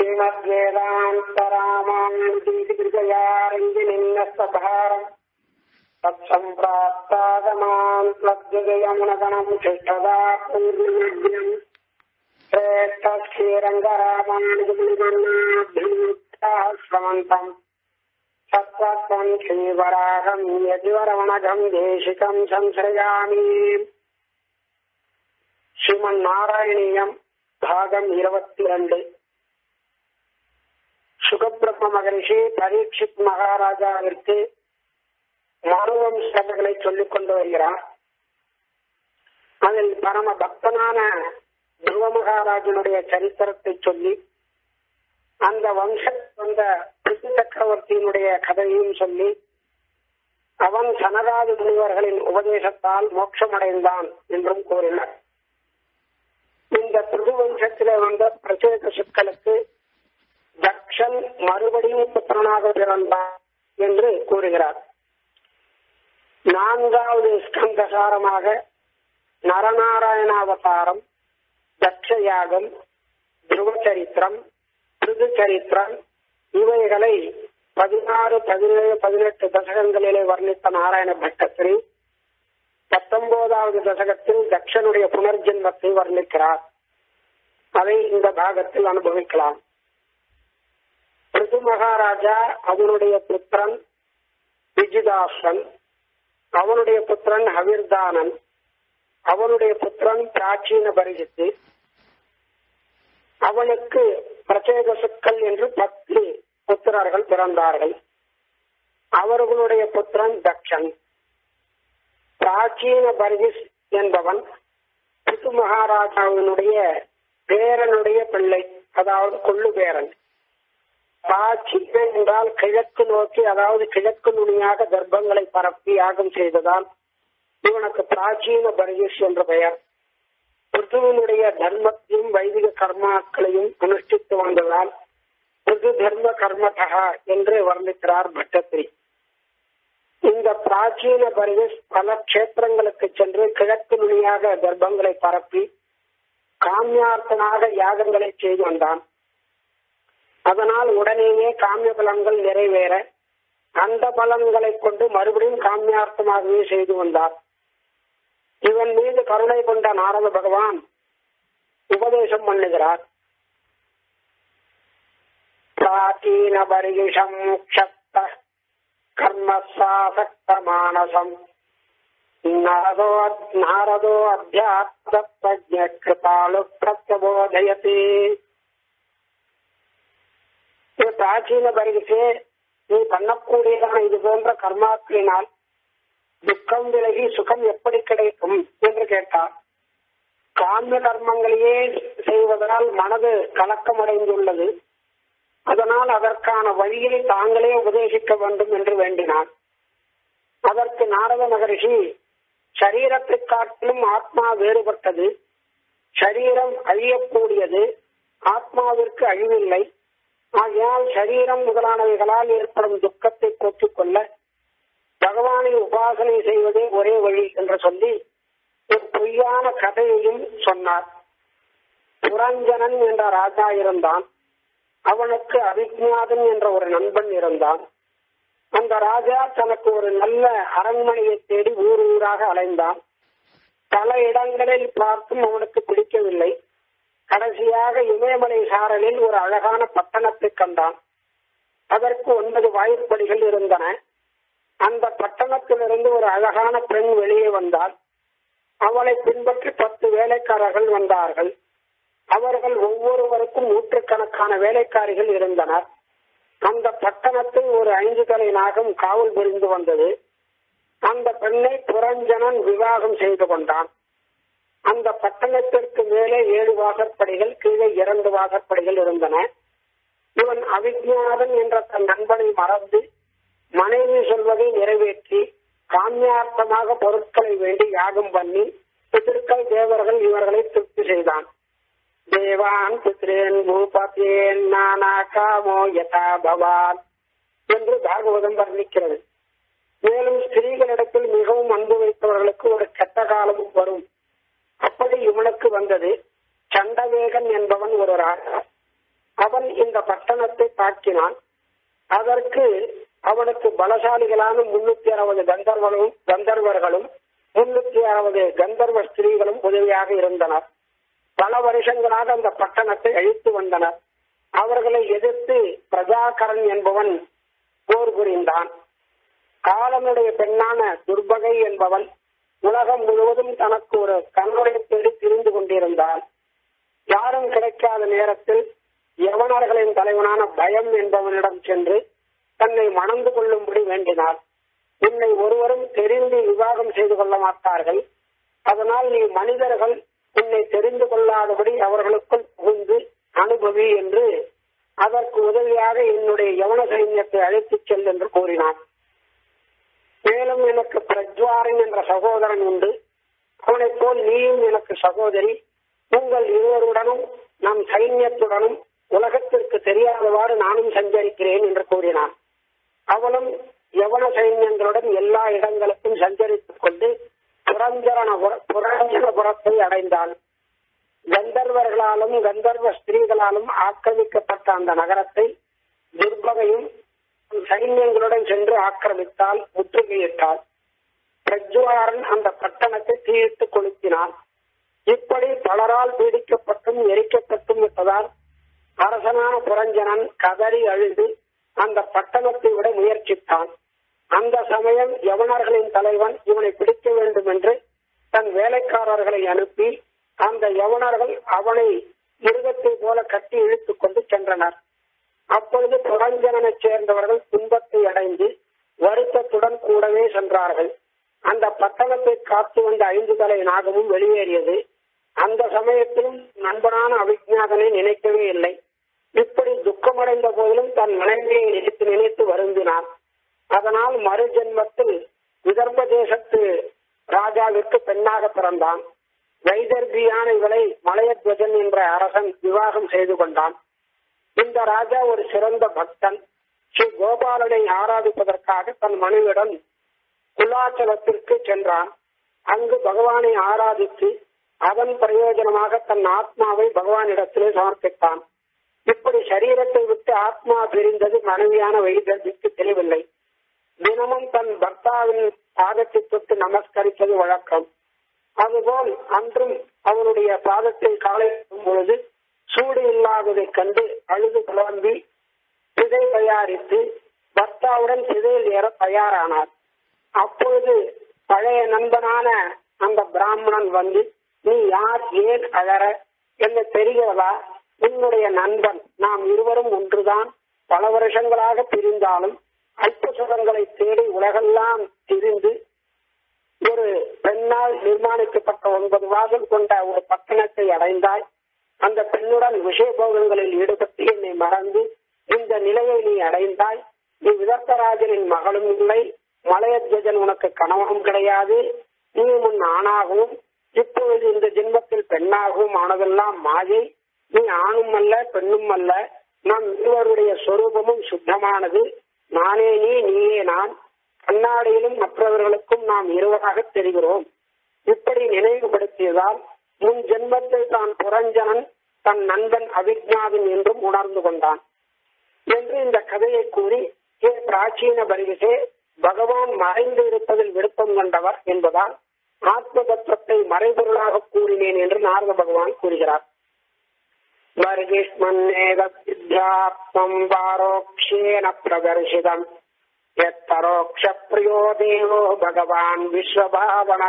श्रीमद्वेदान्तरामानुदीतिकृतयारञ्जनिन्नस्तभारम् तत्सम्प्राप्तागमान् लब्धजयमुनगणम् शिष्टदा पूर्णविद्यम् श्रेष्ठक्षीरङ्गरामानुजमुनिगणाभ्युत्ताः श्रमन्तम् सत्त्वम् श्रीवराहम् यतिवरमणघम् देशिकम् संश्रयामि ஸ்ரீமன்னாராயணியம் பாகம் இருபத்தி ரெண்டு சுகபிரம்ம மகரிஷி பரீட்சித் மகாராஜாவிற்கு மனுவம்சங்களை சொல்லிக் கொண்டு வருகிறார் அதில் பரம பக்தனான துருவ மகாராஜனுடைய சரித்திரத்தை சொல்லி அந்த வம்ச வந்த பிருத்தி சக்கரவர்த்தியினுடைய கதையையும் சொல்லி அவன் சனகாதி முனிவர்களின் உபதேசத்தால் மோட்சமடைந்தான் என்றும் கூறினார் இந்த பிருது வம்சத்திலே வந்த பிரச்சேக சொற்களுக்கு தக்ஷன் மறுபடியும் புத்திரனாக பிறந்தான் என்று கூறுகிறார் நான்காவது ஸ்கந்தசாரமாக நரநாராயணாவதாரம் தட்சயாகம் துருவ சரித்திரம் பிருது சரித்திரம் இவைகளை பதினாறு பதினேழு பதினெட்டு தசகங்களிலே வர்ணித்த நாராயண பட்டத்திரி பத்தொன்பதாவது தசகத்தில் தக்ஷனுடைய புனர்ஜென்மத்தை வர்ணிக்கிறார் அதை இந்த பாகத்தில் அனுபவிக்கலாம் பிருது மகாராஜா அவனுடைய புத்திரன் விஜிதாசன் அவனுடைய புத்திரன் ஹவிர்தானன் அவனுடைய புத்திரன் பிராச்சீன பரிசித்து அவனுக்கு பிரச்சேக சுக்கள் என்று பத்து புத்திரர்கள் பிறந்தார்கள் அவர்களுடைய புத்திரன் தக்ஷன் பிராச்சீன பர்கிஸ் என்பவன் பித்து மகாராஜாவினுடைய பேரனுடைய பிள்ளை அதாவது கொள்ளு பேரன் பிராச்சீன என்றால் கிழக்கு நோக்கி அதாவது கிழக்கு நுனியாக கர்ப்பங்களை பரப்பி யாகம் செய்ததால் இவனுக்கு பிராச்சீன பர்கிஸ் என்ற பெயர் பிருத்துவனுடைய தர்மத்தையும் வைதிக கர்மாக்களையும் அனுஷ்டித்து வந்ததால் பிருது தர்ம கர்மதகா என்று வர்ணிக்கிறார் பட்டத்திரி இந்த பிராச்சீன பரிவஸ் பல கஷேத்திரங்களுக்கு சென்று கிழக்கு நுனியாக கர்ப்பங்களை பரப்பி காமியார்த்தனாக யாகங்களை செய்து வந்தான் அதனால் உடனேயே காமிய பலன்கள் நிறைவேற அந்த பலன்களை கொண்டு மறுபடியும் காமியார்த்தமாகவே செய்து வந்தார் இவன் மீது கருணை கொண்ட நாரத பகவான் உபதேசம் பண்ணுகிறார் பிராச்சீன பரிகிஷம் க்ஷப்த கர்மசாசக்தமானசம் நாரதோ நாரதோ அத்தியாத்ம பிரஜ கிருபாலு பிரத்யபோதயதி பிராச்சீன பரிகிசே நீ பண்ணக்கூடியதான இது போன்ற கர்மாக்களினால் துக்கம் விலகி சுகம் எப்படி கிடைக்கும் என்று கேட்டார் காமிய கர்மங்களையே செய்வதனால் மனது கலக்கமடைந்துள்ளது அதனால் அதற்கான வழியை தாங்களே உபதேசிக்க வேண்டும் என்று வேண்டினான் அதற்கு நாரத மகரிஷி சரீரத்தை காட்டிலும் ஆத்மா வேறுபட்டது சரீரம் அழியக்கூடியது ஆத்மாவிற்கு அழிவில்லை ஆகையால் சரீரம் முதலானவைகளால் ஏற்படும் துக்கத்தை போக்கிக் கொள்ள பகவானை உபாசனை செய்வதே ஒரே வழி என்று சொல்லி ஒரு பொய்யான கதையையும் சொன்னார் புரஞ்சனன் என்ற ராஜா இருந்தான் அவனுக்கு அபிஜாதன் என்ற ஒரு நண்பன் இருந்தான் அந்த ராஜா தனக்கு ஒரு நல்ல அரண்மனையை தேடி ஊர் ஊராக அலைந்தான் பல இடங்களில் பார்த்தும் அவனுக்கு பிடிக்கவில்லை கடைசியாக இமயமலை சாரலில் ஒரு அழகான பட்டணத்தை கண்டான் அதற்கு ஒன்பது வாயிற்படிகள் இருந்தன அந்த பட்டணத்திலிருந்து ஒரு அழகான பெண் வெளியே வந்தால் அவளை பின்பற்றி பத்து வேலைக்காரர்கள் வந்தார்கள் அவர்கள் ஒவ்வொருவருக்கும் நூற்றுக்கணக்கான வேலைக்காரிகள் இருந்தனர் அந்த பட்டணத்தில் ஒரு ஐந்து தலை நாகம் காவல் புரிந்து வந்தது அந்த பெண்ணை புரஞ்சனன் விவாகம் செய்து கொண்டான் அந்த பட்டணத்திற்கு மேலே ஏழு வாசற்படிகள் கீழே இரண்டு வாசற்படிகள் இருந்தன இவன் அவிஜாதன் என்ற தன் நண்பனை மறந்து மனைவி சொல்வதை நிறைவேற்றி காமியார்த்தமாக பொருட்களை வேண்டி யாகம் பண்ணி பித்திருக்கள் தேவர்கள் இவர்களை திருப்தி செய்தான் தேவான் பித்ரேன் பூபதேன் நானா காமோ யதா பவான் என்று பாகவதம் வர்ணிக்கிறது மேலும் ஸ்திரீகளிடத்தில் மிகவும் அன்பு வைத்தவர்களுக்கு ஒரு கெட்ட காலமும் வரும் அப்படி இவனுக்கு வந்தது சண்டவேகன் என்பவன் ஒரு ராஜா அவன் இந்த பட்டணத்தை தாக்கினான் அதற்கு அவனுக்கு பலசாலிகளான முன்னூத்தி அறுபது கந்தர்வர்களும் கந்தர்வர்களும் முன்னூத்தி அறுபது கந்தர்வ ஸ்திரீகளும் உதவியாக இருந்தனர் பல வருஷங்களாக அந்த பட்டணத்தை அழித்து வந்தனர் அவர்களை எதிர்த்து பிரஜாகரன் என்பவன் போர் புரிந்தான் காலனுடைய பெண்ணான துர்பகை என்பவன் உலகம் முழுவதும் தனக்கு ஒரு கணவரை தேடி திரிந்து கொண்டிருந்தான் யாரும் கிடைக்காத நேரத்தில் யவனர்களின் தலைவனான பயம் என்பவனிடம் சென்று தன்னை மணந்து கொள்ளும்படி வேண்டினார் உன்னை ஒருவரும் தெரிந்து விவாகம் செய்து கொள்ள மாட்டார்கள் அதனால் நீ மனிதர்கள் உன்னை தெரிந்து கொள்ளாதபடி அவர்களுக்குள் புகுந்து அனுபவி என்று அதற்கு உதவியாக என்னுடைய யவன சைன்யத்தை அழைத்துச் செல் என்று கூறினான் மேலும் எனக்கு பிரஜ்வாரன் என்ற சகோதரன் உண்டு அவனைப் போல் நீயும் எனக்கு சகோதரி உங்கள் இருவருடனும் நம் சைன்யத்துடனும் உலகத்திற்கு தெரியாதவாறு நானும் சஞ்சரிக்கிறேன் என்று கூறினான் அவளும் யவன சைன்யங்களுடன் எல்லா இடங்களுக்கும் சஞ்சரித்துக் கொண்டு புரஞ்சரண புரஞ்சனபுரத்தை அடைந்தாள் கந்தர்வர்களாலும் கந்தர்வ ஸ்திரீகளாலும் ஆக்கிரமிக்கப்பட்ட அந்த நகரத்தை துர்பகையும் சைன்யங்களுடன் சென்று ஆக்கிரமித்தால் முற்றுகையிட்டாள் பிரஜ்வாரன் அந்த பட்டணத்தை தீயிட்டு கொளுத்தினான் இப்படி பலரால் பீடிக்கப்பட்டும் எரிக்கப்பட்டும் விட்டதால் அரசனான புரஞ்சனன் கதறி அழுது அந்த பட்டணத்தை விட முயற்சித்தான் அந்த சமயம் யவனர்களின் தலைவன் இவனை பிடிக்க வேண்டும் என்று தன் வேலைக்காரர்களை அனுப்பி அந்த யவனர்கள் அவனை மிருகத்தை போல கட்டி இழுத்துக் கொண்டு சென்றனர் அப்பொழுது புரஞ்சனனைச் சேர்ந்தவர்கள் துன்பத்தை அடைந்து வருத்தத்துடன் கூடவே சென்றார்கள் அந்த பட்டணத்தை காத்து வந்த ஐந்து தலை நாகமும் வெளியேறியது அந்த சமயத்திலும் நண்பனான அவிஜாதனை நினைக்கவே இல்லை இப்படி துக்கமடைந்த போதிலும் தன் மனைவியை நினைத்து நினைத்து வருந்தினான் அதனால் மறு ஜென்மத்தில் விதர்ப தேசத்து ராஜாவிற்கு பெண்ணாக பிறந்தான் வைதர்பியான இவளை மலையத்வஜன் என்ற அரசன் விவாகம் செய்து கொண்டான் இந்த ராஜா ஒரு சிறந்த பக்தன் ஸ்ரீ கோபாலனை ஆராதிப்பதற்காக தன் மனைவியுடன் குலாச்சலத்திற்கு சென்றான் அங்கு பகவானை ஆராதித்து அதன் பிரயோஜனமாக தன் ஆத்மாவை பகவானிடத்திலே சமர்ப்பித்தான் இப்படி சரீரத்தை விட்டு ஆத்மா பிரிந்தது மனைவியான வைத்தியத்துக்கு தெரியவில்லை தினமும் தன் பர்த்தாவின் பாதத்தை தொட்டு நமஸ்கரிப்பது வழக்கம் அதுபோல் அன்றும் அவனுடைய பாதத்தை காலை பொழுது சூடு இல்லாததைக் கண்டு அழுது புலம்பி சிதை தயாரித்து பர்த்தாவுடன் சிதையில் ஏற தயாரானார் அப்பொழுது பழைய நண்பனான அந்த பிராமணன் வந்து நீ யார் ஏன் அழற என்ன தெரிகிறதா உன்னுடைய நண்பன் நாம் இருவரும் ஒன்றுதான் பல வருஷங்களாக பிரிந்தாலும் அல்ப சுகங்களை தேடி உலகெல்லாம் திரிந்து ஒரு பெண்ணால் நிர்மாணிக்கப்பட்ட ஒன்பது வாசல் கொண்ட ஒரு பட்டணத்தை அடைந்தாய் அந்த பெண்ணுடன் விஷயபோகங்களில் ஈடுபட்டு என்னை மறந்து இந்த நிலையை நீ அடைந்தாய் நீ விதர்த்தராஜனின் மகளும் இல்லை மலையத்வஜன் உனக்கு கணவனும் கிடையாது நீ முன் ஆணாகவும் இப்பொழுது இந்த ஜென்மத்தில் பெண்ணாகவும் ஆனதெல்லாம் மாயை நீ ஆணும் அல்ல பெண்ணும் அல்ல நம் இருவருடைய சொரூபமும் சுத்தமானது நானே நீ நீயே நான் கண்ணாடியிலும் மற்றவர்களுக்கும் நாம் இருவராக தெரிகிறோம் இப்படி நினைவுபடுத்தியதால் முன் ஜென்மத்தை தான் புரஞ்சனன் தன் நண்பன் அவிஜாவின் என்றும் உணர்ந்து கொண்டான் என்று இந்த கதையை கூறி ஏ பிராச்சீன பரிவிசே பகவான் மறைந்து இருப்பதில் விருப்பம் கொண்டவர் என்பதால் ஆத்ம தத்துவத்தை மறைபொருளாக கூறினேன் என்று நாரத பகவான் கூறுகிறார் வர்கிஷ்மன்னேக சித்தியாத்மம் பாரோக்ஷேன பிரதர்ஷிதம் எத்தரோக்ஷ பிரியோ தேவோ பகவான் விஸ்வபாவன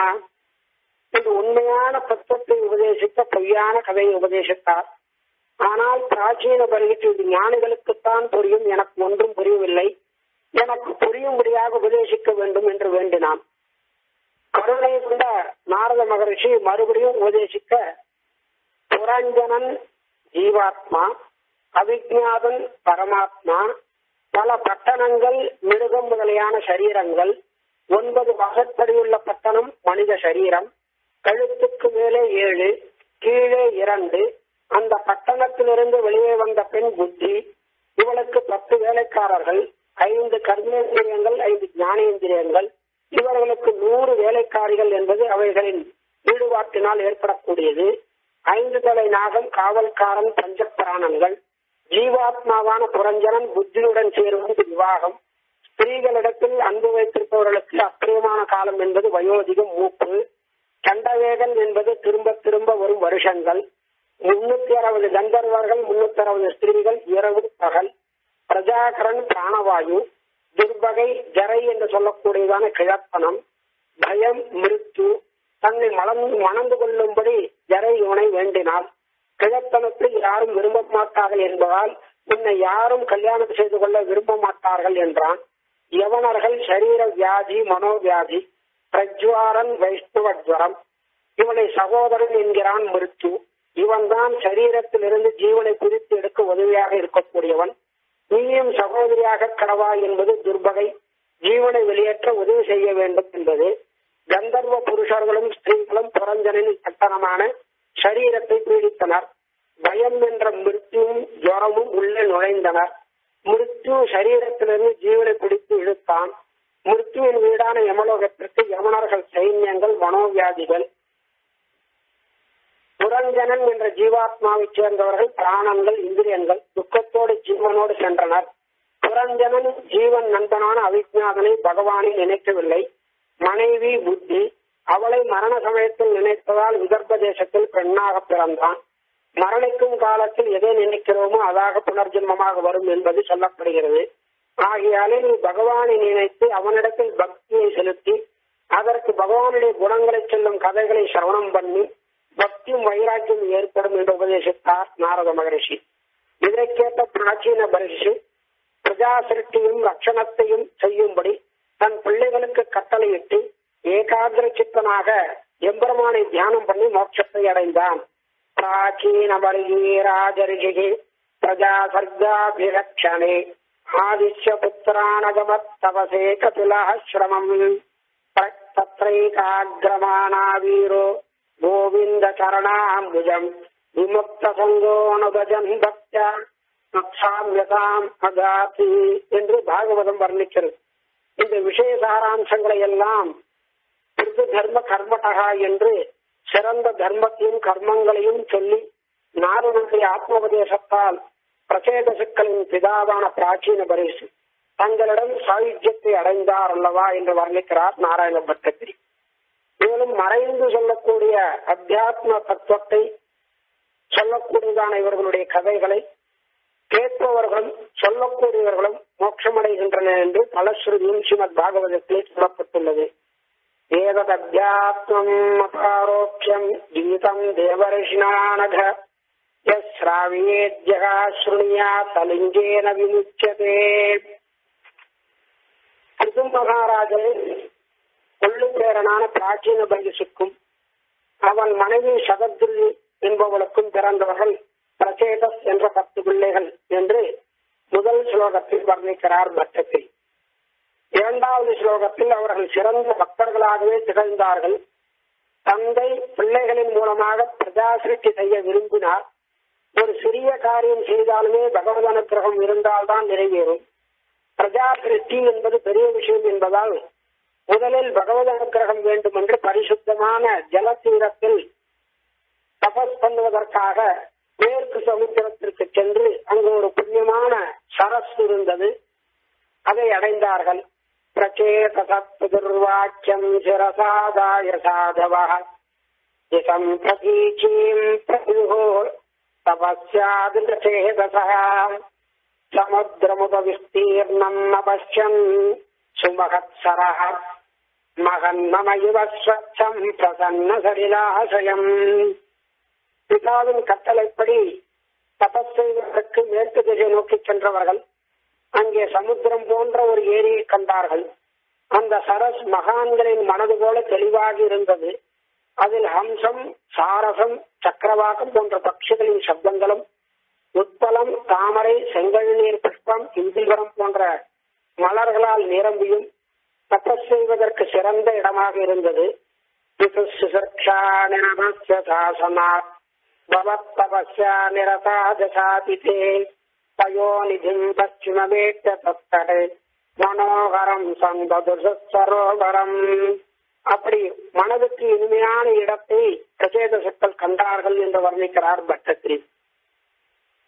இது உண்மையான தத்துவத்தை உபதேசித்த பொய்யான கதையை உபதேசித்தார் ஆனால் பிராச்சீன பரிகிட்டு இது ஞானிகளுக்குத்தான் புரியும் எனக்கு ஒன்றும் புரியவில்லை எனக்கு புரியும்படியாக உபதேசிக்க வேண்டும் என்று வேண்டினான் கருணை கொண்ட நாரத மகரிஷி மறுபடியும் உபதேசிக்க புரஞ்சனன் ஜீவாத்மா அவிஜாதன் பரமாத்மா பல பட்டணங்கள் மிருகம் முதலியான சரீரங்கள் ஒன்பது வகப்படியுள்ள பட்டணம் மனித சரீரம் கழுத்துக்கு மேலே ஏழு கீழே இரண்டு அந்த பட்டணத்திலிருந்து வெளியே வந்த பெண் புத்தி இவளுக்கு பத்து வேலைக்காரர்கள் ஐந்து கர்மேந்திரியங்கள் ஐந்து ஞானேந்திரியங்கள் இவர்களுக்கு நூறு வேலைக்காரிகள் என்பது அவைகளின் ஈடுபாட்டினால் ஏற்படக்கூடியது ஐந்து தலை நாகம் காவல்காரன் பஞ்சப்பிராணங்கள் ஜீவாத்மாவான புரஞ்சனன் புத்தியுடன் சேருவது விவாகம் ஸ்திரீகளிடத்தில் அன்பு வைத்திருப்பவர்களுக்கு அப்பிரியமான காலம் என்பது வயோதிகம் மூப்பு சண்டவேகன் என்பது திரும்ப திரும்ப வரும் வருஷங்கள் முன்னூத்தி அறுபது கந்தர்வர்கள் முன்னூத்தி அறுபது ஸ்திரீகள் இரவு பகல் பிரஜாகரன் பிராணவாயு துர்பகை ஜரை என்று சொல்லக்கூடியதான கிழப்பனம் பயம் மிருத்து தன்னை மலர்ந்து மணந்து கொள்ளும்படி ஜரை இவனை வேண்டினாள் கிழப்பனத்தை யாரும் விரும்ப மாட்டார்கள் என்பதால் உன்னை யாரும் கல்யாணம் செய்து கொள்ள விரும்ப மாட்டார்கள் என்றான் யவனர்கள் சரீர வியாதி மனோவியாதி பிரஜ்வாரன் வைஷ்ணவ ஜுவரம் இவனை சகோதரன் என்கிறான் மிருத்து இவன்தான் சரீரத்திலிருந்து ஜீவனை பிரித்து எடுக்க உதவியாக இருக்கக்கூடியவன் நீயும் சகோதரியாக கடவா என்பது துர்பகை ஜீவனை வெளியேற்ற உதவி செய்ய வேண்டும் என்பது கந்தர்வ புருஷர்களும் ஸ்திரீகளும் புரஞ்சனின் கட்டணமான சரீரத்தை பீடித்தனர் பயம் என்ற மிருத்தியும் ஜுவரமும் உள்ளே நுழைந்தனர் மிருத்து சரீரத்திலிருந்து ஜீவனை பிடித்து இழுத்தான் மிருத்துவின் வீடான யமலோகத்திற்கு யமனர்கள் சைன்யங்கள் மனோவியாதிகள் புரஞ்சனன் என்ற ஜீவாத்மாவைச் சேர்ந்தவர்கள் பிராணங்கள் இந்திரியங்கள் துக்கத்தோடு ஜீவனோடு சென்றனர் புரஞ்சனன் ஜீவன் நண்பனான அவிஜாதனை பகவானை நினைக்கவில்லை மனைவி புத்தி அவளை மரண சமயத்தில் நினைத்ததால் விதர்ப்ப தேசத்தில் பெண்ணாக பிறந்தான் மரணிக்கும் காலத்தில் எதை நினைக்கிறோமோ அதாக புனர்ஜென்மமாக வரும் என்பது சொல்லப்படுகிறது ஆகையாலே நீ பகவானை நினைத்து அவனிடத்தில் பக்தியை செலுத்தி அதற்கு பகவானுடைய குணங்களை சொல்லும் கதைகளை சிரவணம் பண்ணி பக்தியும் வைராக்கியம் ஏற்படும் என்று உபதேசித்தார் நாரத மகரிஷி இதை கேட்ட பிராச்சீன பரிசு பிரஜா சிருஷ்டியும் ரட்சணத்தையும் செய்யும்படி தன் பிள்ளைகளுக்கு கட்டளையிட்டு ஏகாகிர சித்தனாக எம்பெருமானை தியானம் பண்ணி மோட்சத்தை அடைந்தான் பிராச்சீன பரிகீராஜரிஷி பிரஜா சர்காபிரக்ஷணே ஆதித்ய புத்திரானகமத் தவசே கபிலாசிரமம் தத்ரைகாகிரமானா வீரோ கோவிந்த சரணாம்புஜம் விமுக்த சங்கோனுபஜன் பக்த சாமியதாம் அகாதி என்று பாகவதம் வர்ணிக்கிறது இந்த விஷய சாராம்சங்களை எல்லாம் பிருது தர்ம கர்மடகா என்று சிறந்த தர்மத்தையும் கர்மங்களையும் சொல்லி நாரதனுடைய ஆத்மோபதேசத்தால் பிரசேதசுக்களின் பிதாவான பிராச்சீன பரிசு தங்களிடம் சாயுஜ்யத்தை அடைந்தார் அல்லவா என்று வர்ணிக்கிறார் நாராயண பட்டத்திரி மேலும் மறைந்து சொல்லக்கூடிய அத்தியாத்ம தத்துவத்தை சொல்லக்கூடியதான இவர்களுடைய கதைகளை கேட்பவர்களும் சொல்லக்கூடியவர்களும் மோட்சமடைகின்றன என்று பலஸ்ருதியும் ஸ்ரீமத் பாகவதத்திலே சொல்லப்பட்டுள்ளது ஏதத்யாத்மம் அபாரோக்கியம் கீதம் தேவரிஷினானக யஸ்ராவியேத்யகா ஸ்ருணியா தலிங்கேன விமுச்சதே பிருது மகாராஜன் கொள்ளு பேரனான பிராச்சீன பைசுக்கும் அவன் மனைவி சதத்ரி என்பவளுக்கும் பிறந்தவர்கள் பிரச்சேதஸ் என்ற பத்து பிள்ளைகள் என்று முதல் ஸ்லோகத்தில் வர்ணிக்கிறார் பட்டத்தில் இரண்டாவது ஸ்லோகத்தில் அவர்கள் சிறந்த பக்தர்களாகவே திகழ்ந்தார்கள் தந்தை பிள்ளைகளின் மூலமாக பிரஜாசிருஷ்டி செய்ய விரும்பினார் ஒரு சிறிய காரியம் செய்தாலுமே பகவத் அனுகிரகம் இருந்தால்தான் நிறைவேறும் பிரஜா சிருஷ்டி என்பது பெரிய விஷயம் என்பதால் முதலில் பகவத் அனுகிரகம் வேண்டும் என்று பரிசுத்தமான ஜல தீரத்தில் தபஸ் பண்ணுவதற்காக மேற்கு சமுத்திரத்திற்கு சென்று அங்கு ஒரு புண்ணியமான சரஸ் இருந்தது அதை அடைந்தார்கள் பிரச்சேதசத்பிதுர்வாக்கியம் சிரசாதாய சாதவ இசம் பிரதீச்சீம் பிரதிஹோ தபஸ்யாதிரச்சேதசः சமுத்திரமுபவிஸ்தீர்ணம் அபஷ்யன் சுமகத்சரः மகன்மம இவ ஸ்வச்சம் பிரசன்ன சலிலாசயம் பிதாவின் கட்டளைப்படி தபஸ் செய்வதற்கு மேற்கு திசை நோக்கி சென்றவர்கள் அங்கே சமுத்திரம் போன்ற ஒரு ஏரியை கண்டார்கள் அந்த சரஸ் மகான்களின் மனது போல தெளிவாக இருந்தது அதில் ஹம்சம் சாரசம் சக்கரவாகம் போன்ற பட்சிகளின் சப்தங்களும் உட்பலம் தாமரை செங்கழுநீர் புஷ்பம் இந்திவரம் போன்ற மலர்களால் நிரம்பியும் தபஸ் செய்வதற்கு சிறந்த இடமாக இருந்தது சாசனாத் பவத்தபஸ்யா நிரதாதசாதிதே பயோநிதிம் பশ্চিமவேட்ட தத்தடே மனோகரம் சந்தது சரோவரம் அப்படி மனதுக்கு இனிமையான இடத்தை பிரச்சேத சொற்கள் கண்டார்கள் என்று வர்ணிக்கிறார் பட்டத்திரி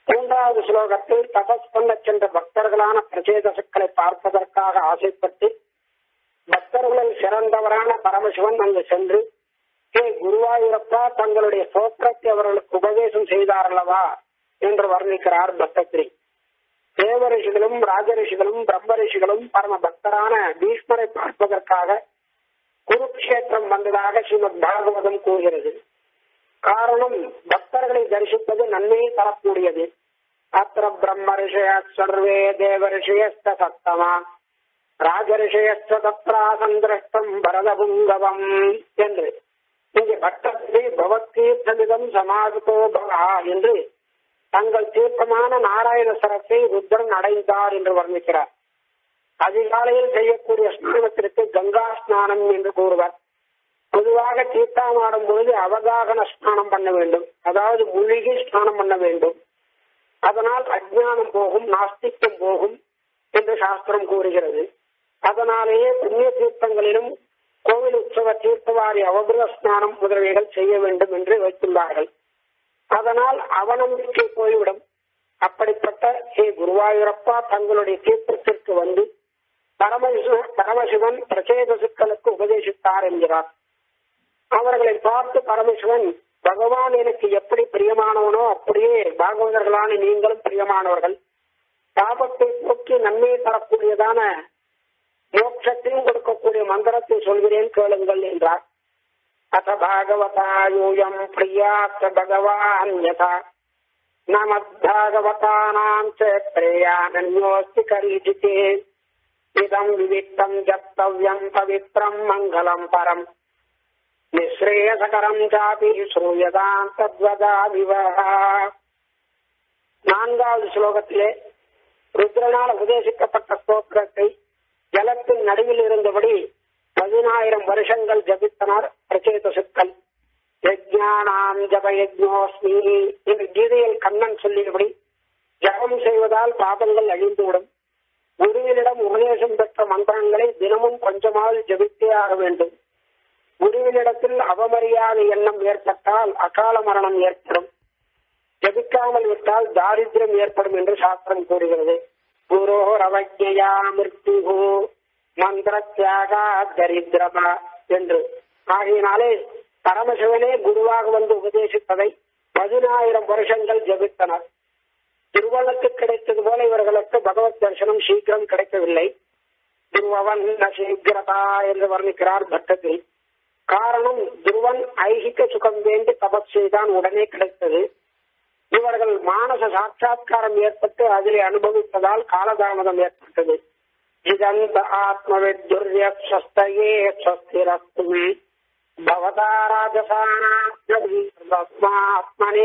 மூன்றாவது ஸ்லோகத்தில் தபஸ் பண்ண சென்ற பக்தர்களான பிரச்சேதசுக்களை பார்ப்பதற்காக ஆசைப்பட்டு பக்தர்களில் சிறந்தவரான பரமசிவன் அங்கு சென்று ஹே குருவாயூரப்பா தங்களுடைய சோத்திரத்தை அவர்களுக்கு உபதேசம் செய்தாரல்லவா என்று வர்ணிக்கிறார் பக்தத்ரி தேவரிஷிகளும் ராஜரிஷிகளும் பிரம்ம ரிஷிகளும் பரம பக்தரான பீஷ்மரை பார்ப்பதற்காக குருக்ஷேத்திரம் வந்ததாக ஸ்ரீமத் பாகவதம் கூறுகிறது காரணம் பக்தர்களை தரிசிப்பது நன்மையை தரக்கூடியது அத்திர பிரம்ம ரிஷய சர்வே தேவ ரிஷயஸ்த சத்தமா ராஜரிஷயஸ்த தத்ராசந்திரஷ்டம் பரதபுங்கவம் என்று இங்கே பக்தத்தை பவத்தீர்த்தமிதம் சமாதித்தோ பவா என்று தங்கள் தீர்த்தமான நாராயண சரத்தை ருத்ரன் அடைந்தார் என்று வர்ணிக்கிறார் அதிகாலையில் செய்யக்கூடிய ஸ்நானத்திற்கு கங்கா ஸ்நானம் என்று கூறுவர் பொதுவாக தீர்த்தாமாடும் பொழுது அவகாகன ஸ்நானம் பண்ண வேண்டும் அதாவது மூழ்கி ஸ்நானம் பண்ண வேண்டும் அதனால் அஜ்ஞானம் போகும் நாஸ்திக்கம் போகும் என்று சாஸ்திரம் கூறுகிறது அதனாலேயே புண்ணிய தீர்த்தங்களிலும் கோவில் உற்சவ தீர்த்தவாரி அவபிரத ஸ்நானம் முதலியவைகள் செய்ய வேண்டும் என்று வைத்துள்ளார்கள் அதனால் அவநம்பிக்கை போய்விடும் அப்படிப்பட்ட ஹே குருவாயூரப்பா தங்களுடைய தீர்த்தத்திற்கு வந்து பரமசிவன் பரமசிவன் பிரச்சேதசுக்களுக்கு உபதேசித்தார் என்கிறார் அவர்களை பார்த்து பரமசிவன் பகவான் எனக்கு எப்படி பிரியமானவனோ அப்படியே பாகவதர்களான நீங்களும் பிரியமானவர்கள் பாபத்தை போக்கி நன்மையை தரக்கூடியதான மோட்சத்தையும் கொடுக்கக்கூடிய மந்திரத்தை சொல்கிறேன் கேளுங்கள் என்றார் அத பாகவதாயூயம் பிரியாத்த பகவான் யதா நமத்பாகவதானாம் பிரேயானன்யோஸ்தி கரீஜிதே இதம் விவிக்தம் ஜப்தவ்யம் பவித்ரம் மங்களம் பரம் நிஸ்ரேயசகரம் சாபி ஸ்ரூயதாம் தத்வதாவிவ நான்காவது ஸ்லோகத்திலே ருத்ரனால் உபதேசிக்கப்பட்ட ஸ்தோத்திரத்தை ஜலத்தின் நடுவில் இருந்தபடி பதினாயிரம் வருஷங்கள் ஜபித்தனர் பிரச்சேத சுக்கள் யஜ்ஞானாம் ஜப யஜ்னோஸ்மி என்று கீதையில் கண்ணன் சொல்லியபடி ஜபம் செய்வதால் பாபங்கள் அழிந்துவிடும் குருவினிடம் உபதேசம் பெற்ற மந்திரங்களை தினமும் கொஞ்சமாவது ஜபித்தே ஆக வேண்டும் குருவினிடத்தில் அவமரியாதை எண்ணம் ஏற்பட்டால் அகால மரணம் ஏற்படும் ஜபிக்காமல் விட்டால் தாரித்திரம் ஏற்படும் என்று சாஸ்திரம் கூறுகிறது குரோ ரவஜயா மிருத்யு மந்திர தியாகா தரித்திரமா என்று ஆகையினாலே பரமசிவனே குருவாக வந்து உபதேசிப்பதை பதினாயிரம் வருஷங்கள் ஜபித்தனர் திருவள்ளுக்கு கிடைத்தது போல இவர்களுக்கு பகவத் தரிசனம் சீக்கிரம் கிடைக்கவில்லை துருவவன் சீக்கிரதா என்று வர்ணிக்கிறார் பட்டத்தில் காரணம் துருவன் ஐகிக்க சுகம் வேண்டி தபஸ் செய்தான் உடனே கிடைத்தது இவர்கள் மானச சாட்சா்காரம் ஏற்பட்டு அதிலே அனுபவிப்பதால் காலதாமதம் ஏற்பட்டது இதந்த ஆத்மவித்யுர்யஸ்வஸ்தயே ஸ்வஸ்திரஸ்து பவதா ராஜசானாத்மனே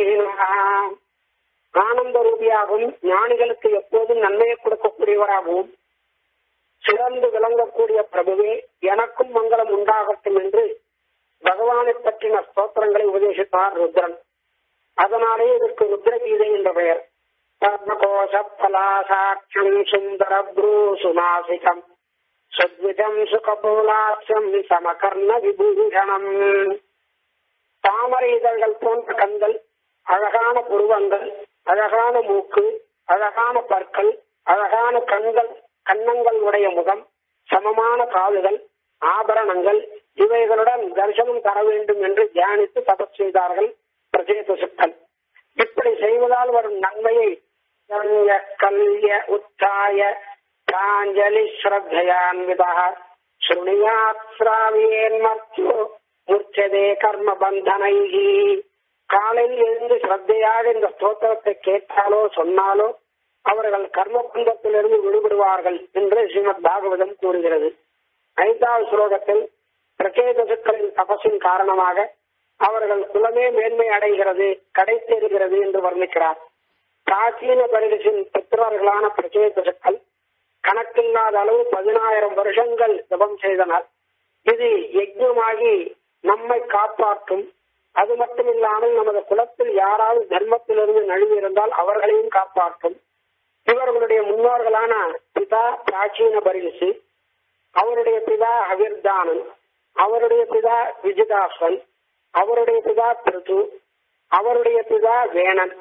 ஆனந்த ரூபியாகவும் ஞானிகளுக்கு எப்போதும் நன்மையை கொடுக்கக்கூடியவராகவும் சிறந்து விளங்கக்கூடிய பிரபுவே எனக்கும் மங்களம் உண்டாகட்டும் என்று பகவானை பற்றின ஸ்தோத்திரங்களை உபதேசித்தார் ருத்ரன் அதனாலே இதற்கு ருத்ரகீதை என்ற பெயர் பத்மகோஷ பலாசாட்சம் சுந்தர ப்ரூ சுநாசிகம் சுத்விதம் சுகபூலாட்சம் சமகர்ண விபூஷணம் தாமரை இதழ்கள் போன்ற கண்கள் அழகான புருவங்கள் அழகான மூக்கு அழகான பற்கள் அழகான கண்கள் கன்னங்கள் உடைய முகம் சமமான காதுகள் ஆபரணங்கள் இவைகளுடன் தரிசனம் தர வேண்டும் என்று தியானித்து தபஸ் செய்தார்கள் பிரஜேத சுக்கள் இப்படி செய்வதால் வரும் நன்மையை கல்ய உத்தாய பிராஞ்சலி ஸ்ரத்தையான்விதா ஸ்ருணியாத் ஸ்ராவியேன் மர்த்தியோ முர்ச்சதே கர்ம பந்தனைகி காலையில் எழுந்து ஸ்ரத்தையாக இந்த ஸ்தோத்திரத்தை கேட்டாலோ சொன்னாலோ அவர்கள் கர்ம பந்தத்திலிருந்து விடுபடுவார்கள் என்று ஸ்ரீமத் பாகவதம் கூறுகிறது ஐந்தாவது ஸ்லோகத்தில் பிரச்சேதசுக்களின் தபசின் காரணமாக அவர்கள் குலமே மேன்மை அடைகிறது கடைத்தேறுகிறது என்று வர்ணிக்கிறார் பிராச்சீன பரிசின் பெற்றோர்களான பிரச்சேதசுக்கள் கணக்கில்லாத அளவு பதினாயிரம் வருஷங்கள் ஜபம் செய்தனர் இது யஜ்யமாகி நம்மை காப்பாற்றும் அது மட்டும் இல்லாமல் நமது குலத்தில் யாராவது தர்மத்திலிருந்து நழுவி இருந்தால் அவர்களையும் காப்பாற்றும் இவர்களுடைய முன்னோர்களான பிதா பிராச்சீன பரிசு அவருடைய பிதா ஹவிர்தானன் அவருடைய பிதா விஜிதாசன் அவருடைய பிதா பிருது அவருடைய பிதா வேணன்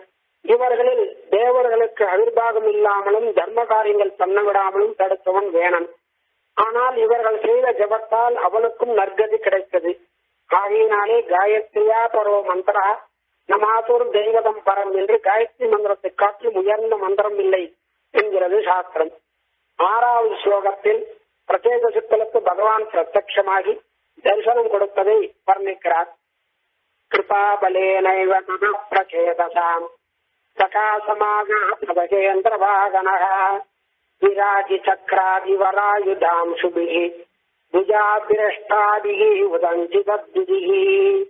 இவர்களில் தேவர்களுக்கு அவிர்வாகம் இல்லாமலும் தர்ம காரியங்கள் பண்ண விடாமலும் தடுத்தவன் வேணன் ஆனால் இவர்கள் செய்த ஜபத்தால் அவனுக்கும் நற்கதி கிடைத்தது ஆகையினாலே காயத்ரியா பரோ மந்திரா நமாசூர் தெய்வதம் பரம் என்று காயத்ரி மந்திரத்தை காட்டிலும் உயர்ந்த மந்திரம் இல்லை என்கிறது சாஸ்திரம் ஆறாவது ஸ்லோகத்தில் பிரத்யேக சித்தலுக்கு பகவான் பிரத்யமாகி தரிசனம் கொடுப்பதை வர்ணிக்கிறார் கிருபாபலேனைவ பிரச்சேதசாம் சகாசமாகேந்திரவாகனः விராஜி சக்கராதிவராயுதாம் சுபிः புஜாபிரஷ்டாதிகி உதஞ்சி தத்விதிகி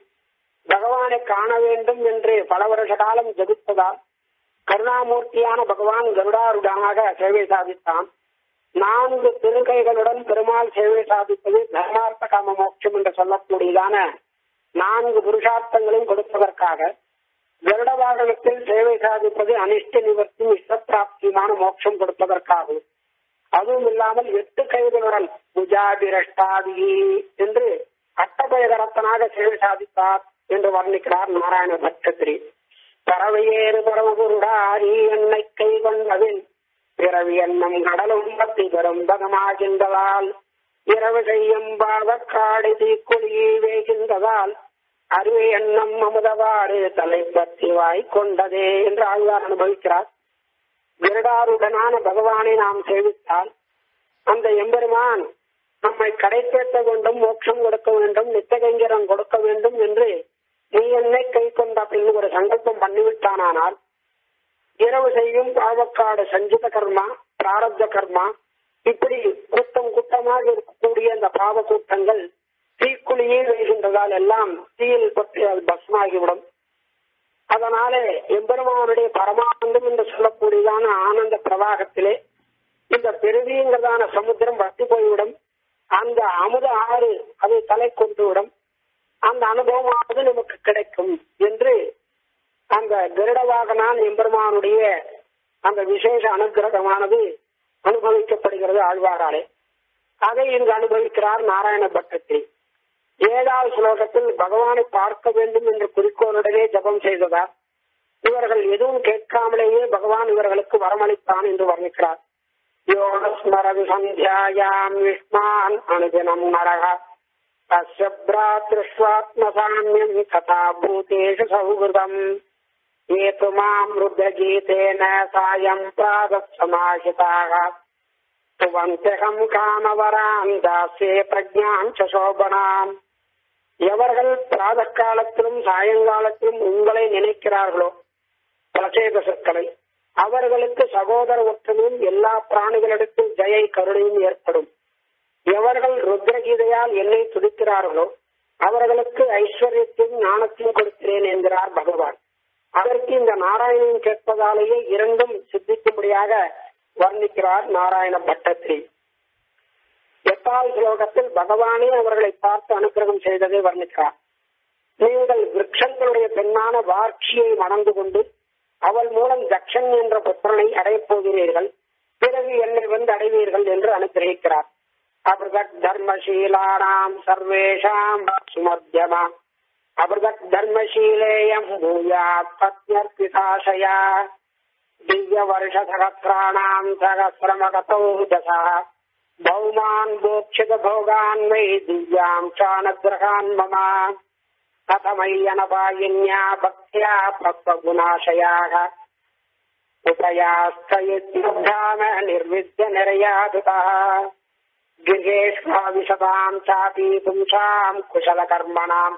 பகவானை காண வேண்டும் என்று பல வருஷ காலம் ஜபித்ததால் கருணாமூர்த்தியான பகவான் கருடாருடனாக சேவை சாதித்தான் நான்கு திருக்கைகளுடன் பெருமாள் சேவை சாதிப்பது தர்மார்த்த காம மோட்சம் என்று சொல்லக்கூடியதான நான்கு புருஷார்த்தங்களையும் கொடுப்பதற்காக கருட வாகனத்தில் சேவை சாதிப்பது அனிஷ்ட நிவர்த்தியும் இஷ்டப்பிராப்தியுமான மோட்சம் கொடுப்பதற்காகும் அதுவும் இல்லாமல் எட்டு கைகளுடன் புஜாபிரஷ்டாதி என்று அட்டபயகரத்தனாக சேவை சாதித்தார் என்று வர்ணிக்கிறார் நாராயண பட்சத்திரி பறவையேறு பரமகுருடாரி என்னை கை கொண்டதில் பிறவி எண்ணம் கடலும் பத்தி பெரும் பகமாகின்றதால் இரவு செய்யும் பாவக்காடு தீக்குழியை வேகின்றதால் அருவை எண்ணம் அமுதவாறு தலைப்பத்தி வாய் கொண்டதே என்று ஆழ்வார் அனுபவிக்கிறார் விரடாருடனான பகவானை நாம் சேவித்தால் அந்த எம்பெருமான் நம்மை கடைத்தேற்ற வேண்டும் மோட்சம் கொடுக்க வேண்டும் நித்தகங்கிரம் கொடுக்க வேண்டும் என்று நீ என்னை கை கொண்ட பின் ஒரு சங்கல்பம் பண்ணிவிட்டானால் இரவு செய்யும் பாவக்காடு சஞ்சித கர்மா பிராரப்த கர்மா இப்படி கூட்டம் கூட்டமாக இருக்கக்கூடிய அந்த பாவ கூட்டங்கள் தீக்குழியே வருகின்றதால் எல்லாம் தீயில் பற்றி அது பஸ்மாகிவிடும் அதனாலே எம்பெருமானுடைய பரமானந்தம் என்று சொல்லக்கூடியதான ஆனந்த பிரவாகத்திலே இந்த பெருவிங்கிறதான சமுத்திரம் வத்தி போய்விடும் அந்த அமுத ஆறு அதை தலை கொண்டு விடும் அந்த அனுபவமானது நமக்கு கிடைக்கும் என்று அந்த கருடவாகனான் எம்பெருமானுடைய அந்த விசேஷ அனுகிரகமானது அனுபவிக்கப்படுகிறது ஆழ்வாராலே அதை இங்கு அனுபவிக்கிறார் நாராயண பட்டத்தில் ஏழாவது ஸ்லோகத்தில் பகவானை பார்க்க வேண்டும் என்ற குறிக்கோளுடனே ஜபம் செய்ததார் இவர்கள் எதுவும் கேட்காமலேயே பகவான் இவர்களுக்கு வரமளித்தான் என்று வர்ணிக்கிறார் யோகஸ்மரன் சந்தியாயாம் யுஷ்மான் அனுதினம் நரக தஸ்ய பிராத்ருஷ்வாத்மசாமியம் கதா பூதேஷு சௌகிருதம் ஏது மாம் ருத்ரகீதேன சாயம் பிராதத் சமாஹிதாக துவந்தகம் காமவராம் தாசே பிரஜாம் சோபனாம் எவர்கள் பிராத காலத்திலும் சாயங்காலத்திலும் உங்களை நினைக்கிறார்களோ பிரசேத சொற்களை அவர்களுக்கு சகோதர ஒற்றுமையும் எல்லா பிராணிகளிடத்தில் ஜெயை கருணையும் ஏற்படும் எவர்கள் ருத்ரகீதையால் என்னை துடிக்கிறார்களோ அவர்களுக்கு ஐஸ்வர்யத்தையும் ஞானத்தையும் கொடுக்கிறேன் என்கிறார் பகவான் அதற்கு இந்த நாராயணன் கேட்பதாலேயே இரண்டும் சித்திக்கும்படியாக வர்ணிக்கிறார் நாராயண பட்டத்திரி எட்டாவது ஸ்லோகத்தில் பகவானே அவர்களை பார்த்து அனுகிரகம் செய்ததை வர்ணிக்கிறார் நீங்கள் விரக்ஷங்களுடைய பெண்ணான வார்ச்சியை மணந்து கொண்டு அவள் மூலம் தக்ஷன் என்ற புத்திரனை அடையப் போகிறீர்கள் பிறகு என்னை வந்து அடைவீர்கள் என்று அனுகிரகிக்கிறார் அபிருதக் தர்மசீலானாம் சர்வேஷாம் சுமத்தியமா அபிருதக் தர்மசீலேயம் பூயாத் பத்மர்பிதாசயா திவ்ய வருஷ சகசிராணாம் சகசிரமகதௌ தசா பௌமான் போக்ஷித போகான் வை திவ்யாம் சானகிரகான் மம கதமய்யனபாயின்யா பக்தியா பக்வகுணாசயாக உபயாஸ்தயுத்தாம நிர்வித்ய நிரயாதுதா கிரகேஷ்வாவிசதாம் சாபி பும்சாம் குசலகர்மணாம்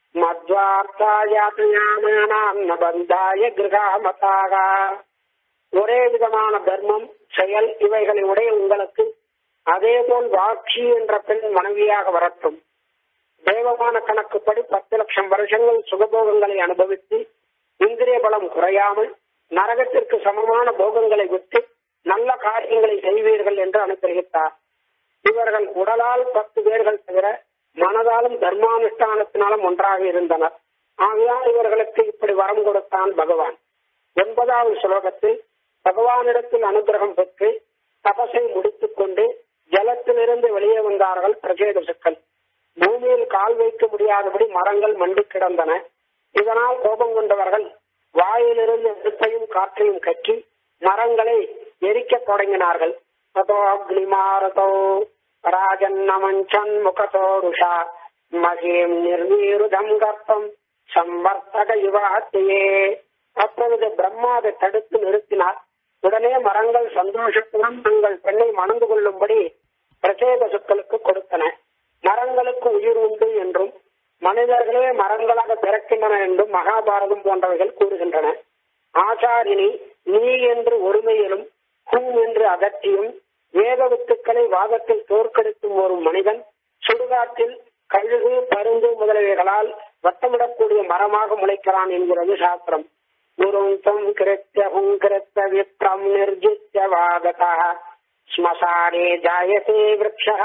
மத்வார்த்தாயாத்யாமானாம் நபந்தாய கிரகாமதாக ஒரே விதமான தர்மம் செயல் இவைகளை உடைய உங்களுக்கு அதேபோல் வாட்சி என்ற பெண் மனைவியாக வரட்டும் தேவமான கணக்குப்படி பத்து லட்சம் வருஷங்கள் சுகபோகங்களை அனுபவித்து இந்திரிய பலம் குறையாமல் நரகத்திற்கு சமமான போகங்களை விட்டு நல்ல காரியங்களை செய்வீர்கள் என்று அனுப்பிரித்தார் இவர்கள் உடலால் பத்து பேர்கள் தவிர மனதாலும் தர்மானுஷ்டானத்தினாலும் ஒன்றாக இருந்தனர் ஆகையால் இவர்களுக்கு இப்படி வரம் கொடுத்தான் பகவான் ஒன்பதாவது ஸ்லோகத்தில் பகவானிடத்தில் அனுகிரகம் பெற்று தபசை முடித்துக் கொண்டு ஜலத்திலிருந்து வெளியே வந்தார்கள் பிரஜேதசுக்கள் பூமியில் கால் வைக்க முடியாதபடி மரங்கள் மண்டி கிடந்தன இதனால் கோபம் கொண்டவர்கள் வாயிலிருந்து நெருப்பையும் காற்றையும் கக்கி மரங்களை எரிக்கத் தொடங்கினார்கள் ததோ அக்னிமாரதோ ராஜன்னமஞ்சன் முகதோ ருஷா மகேம் நிர்வீருதம் கர்ப்பம் சம்பர்த்தக யுவாத்தியே அப்பொழுது பிரம்மா அதை தடுத்து நிறுத்தினார் உடனே மரங்கள் சந்தோஷத்துடன் தங்கள் பெண்ணை மணந்து கொள்ளும்படி பிரச்சேதசுக்களுக்கு கொடுத்தன மரங்களுக்கு உயிர் உண்டு என்றும் மனிதர்களே மரங்களாக பிறக்கின்றன என்றும் மகாபாரதம் போன்றவைகள் கூறுகின்றன ஆச்சாரினி நீ என்று ஒருமையிலும் ஹும் என்று அகற்றியும் வேத வித்துக்களை வாதத்தில் தோற்கடித்தும் ஒரு மனிதன் சுடுகாட்டில் கழுகு பருந்து முதலியவைகளால் வட்டமிடக்கூடிய மரமாக முளைக்கிறான் என்கிறது சாஸ்திரம் குருந்தம் கிருத்திய ஹுங்கிருத்த விப்ரம் நிர்ஜித்ய வாகதா ஸ்மசானே ஜாயசே விரக்ஷா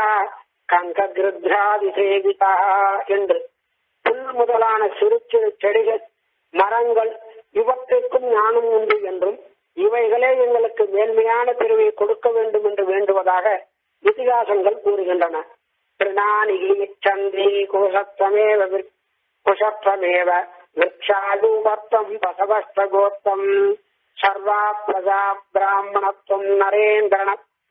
கங்ககிருத்ராதிசேவிதா என்று புல் முதலான சிறு சிறு செடிகள் மரங்கள் இவற்றுக்கும் ஞானம் உண்டு என்றும் இவைகளே எங்களுக்கு மேன்மையான பிரிவை கொடுக்க வேண்டும் என்று வேண்டுவதாக இதிகாசங்கள் கூறுகின்றன திருநானிகி சந்தி குசத்வமேவ குசத்வமேவ விரக்ஷாயூபர்த்தம் பசவஸ்தகோத்தம் சர்வா பிரஜா பிராமணத்துவம் நரேந்திரன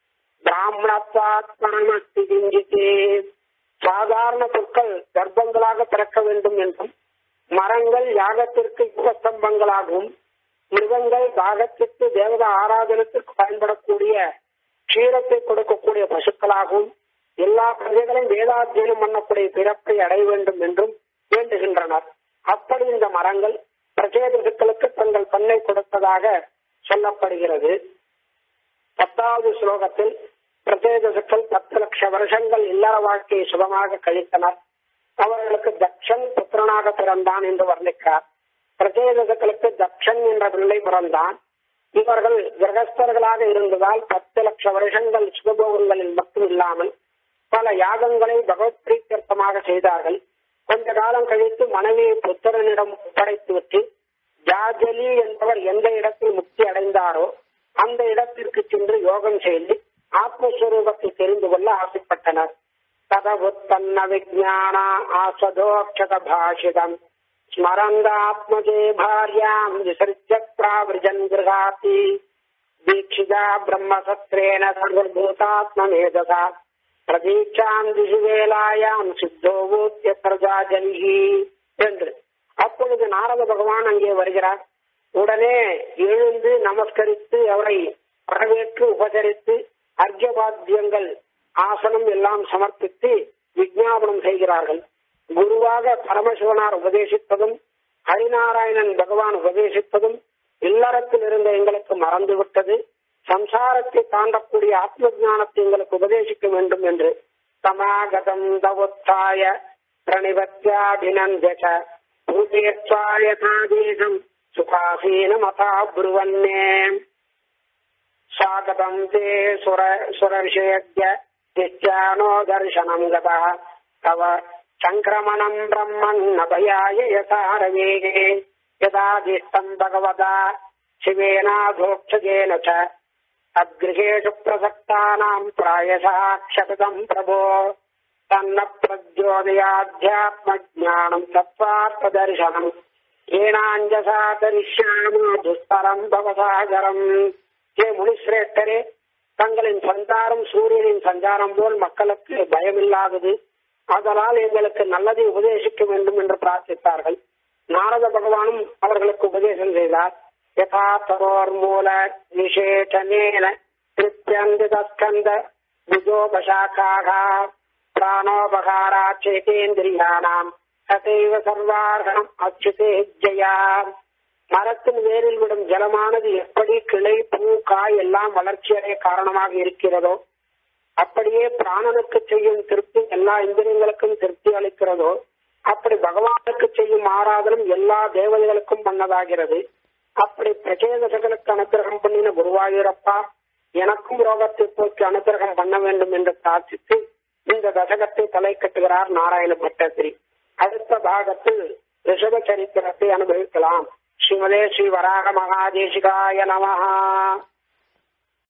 பிராமணத்வாத்மனமஸ்தி கிஞ்சித்தே சாதாரண பொருட்கள் கர்ப்பங்களாக பிறக்க வேண்டும் என்றும் மரங்கள் யாகத்திற்கு யுகஸ்தம்பங்களாகவும் மிருகங்கள் தாகத்திற்கு தேவத ஆராதனத்திற்கு பயன்படக்கூடிய க்ஷீரத்தை கொடுக்கக்கூடிய பசுக்களாகவும் எல்லா பிரஜைகளையும் வேதாத்தியனம் பண்ணக்கூடிய பிறப்பை அடைய வேண்டும் என்றும் வேண்டுகின்றனர் அப்படி இந்த மரங்கள் பிரச்சேதத்துக்களுக்கு தங்கள் பண்ணை கொடுத்ததாக சொல்லப்படுகிறது பத்தாவது ஸ்லோகத்தில் பிரச்சேதசுக்கள் பத்து லட்ச வருஷங்கள் இல்லற வாழ்க்கையை சுகமாக கழித்தனர் அவர்களுக்கு தக்ஷன் புத்திரனாக பிறந்தான் என்று வர்ணிக்கிறார் பிரச்சேதசுக்களுக்கு தக்ஷன் என்ற பிள்ளை பிறந்தான் இவர்கள் கிரகஸ்தர்களாக இருந்ததால் பத்து லட்ச வருஷங்கள் சுகபோகங்களில் மட்டும் இல்லாமல் பல யாகங்களை பகவத் பிரீத்தியர்த்தமாக செய்தார்கள் கொஞ்ச காலம் கழித்து மனைவியை புத்திரனிடம் ஒப்படைத்துவிட்டு ஜாஜலி என்பவர் எந்த இடத்தில் முக்தி அடைந்தாரோ அந்த இடத்திற்கு சென்று யோகம் செய்து ஆத்மஸ்வரூபத்தை தெரிந்து கொள்ள ஆசைப்பட்டனர் ததவுத்தன்ன விஜான ஆசதோக்ஷத பாஷிதம் ஸ்மரந்தாத்மஜே பாரியாம் விசர்ஜ பிராவிருஜன் கிருகாத்தி தீட்சிதா பிரம்மசத்ரேன சர்வபூதாத்மேதசா பிரதீட்சாம் திசு வேலாயாம் சித்தோபூத்திய பிரஜாஜலிகி என்று அப்பொழுது நாரத பகவான் அங்கே வருகிறார் உடனே எழுந்து நமஸ்கரித்து அவரை வரவேற்று உபசரித்து அர்க்கபாத்தியங்கள் ஆசனம் எல்லாம் சமர்ப்பித்து விஜாபனம் செய்கிறார்கள் குருவாக பரமசிவனார் உபதேசிப்பதும் ஹரிநாராயணன் பகவான் உபதேசிப்பதும் இல்லறத்தில் இருந்த எங்களுக்கு மறந்துவிட்டது சம்சாரத்தை தாண்டக்கூடிய ஆத்ம ஜானத்தை எங்களுக்கு உபதேசிக்க வேண்டும் என்று சமாகதம் தவோத்தாய பிரணிபத்யாபினந்தச பூஜயத்வாயதாதேசம் சுகாசீன மதா புருவன்னே ஸ்வாகதம் தே சுர சுரவிஷயஜ நித்யானோ தர்சனம் கதா தவ சங்கிரமணம் பிரம்மன் அபயாய யசாரவேகே யதாதிஷ்டம் பகவதா சிவேனாதோக்ஷஜேன ச அக்ருஹேஷு பிரசக்தானாம் பிராயசாட்சதம் பிரபோ தன்ன பிரஜோதயாத்தியாத்மஜானம் தத்வார்த்ததர்சனம் ஏனாஞ்சசா தரிஷ்யாமோ துஸ்தரம் பவசாகரம் ஏ முனிஸ்ரேஷ்டரே தங்களின் சஞ்சாரம் சூரியனின் சஞ்சாரம் போல் மக்களுக்கு பயமில்லாதது அதனால் எங்களுக்கு நல்லதை உபதேசிக்க வேண்டும் என்று பிரார்த்தித்தார்கள் நாரத பகவானும் அவர்களுக்கு உபதேசம் செய்தார் யதா தரோர் மூல விசேஷனேன திருப்தியந்திதஸ்கந்த புஜோபசாக்காக பிராணோபகாரா சேதேந்திரியானாம் ததைவ சர்வார்கணம் அச்சுதே ஜெயா மரத்தின் வேரில் விடும் ஜலமானது எப்படி கிளை பூ காய் எல்லாம் வளர்ச்சியடைய காரணமாக இருக்கிறதோ அப்படியே பிராணனுக்கு செய்யும் திருப்தி எல்லா இந்திரியங்களுக்கும் திருப்தி அளிக்கிறதோ அப்படி பகவானுக்கு செய்யும் ஆராதனம் எல்லா தேவதைகளுக்கும் பண்ணதாகிறது அப்படி பிரச்சேதசகளுக்கு அனுகிரகம் பண்ணின குருவாயூரப்பா எனக்கும் ரோகத்தை போக்கி அனுகிரகம் பண்ண வேண்டும் என்று பிரார்த்தித்து இந்த தசகத்தை தலை கட்டுகிறார் நாராயண பட்டத்திரி அடுத்த பாகத்தில் ரிஷப சரித்திரத்தை அனுபவிக்கலாம் ஸ்ரீமதே ஸ்ரீ வராக மகாதேசிகாய நமஹா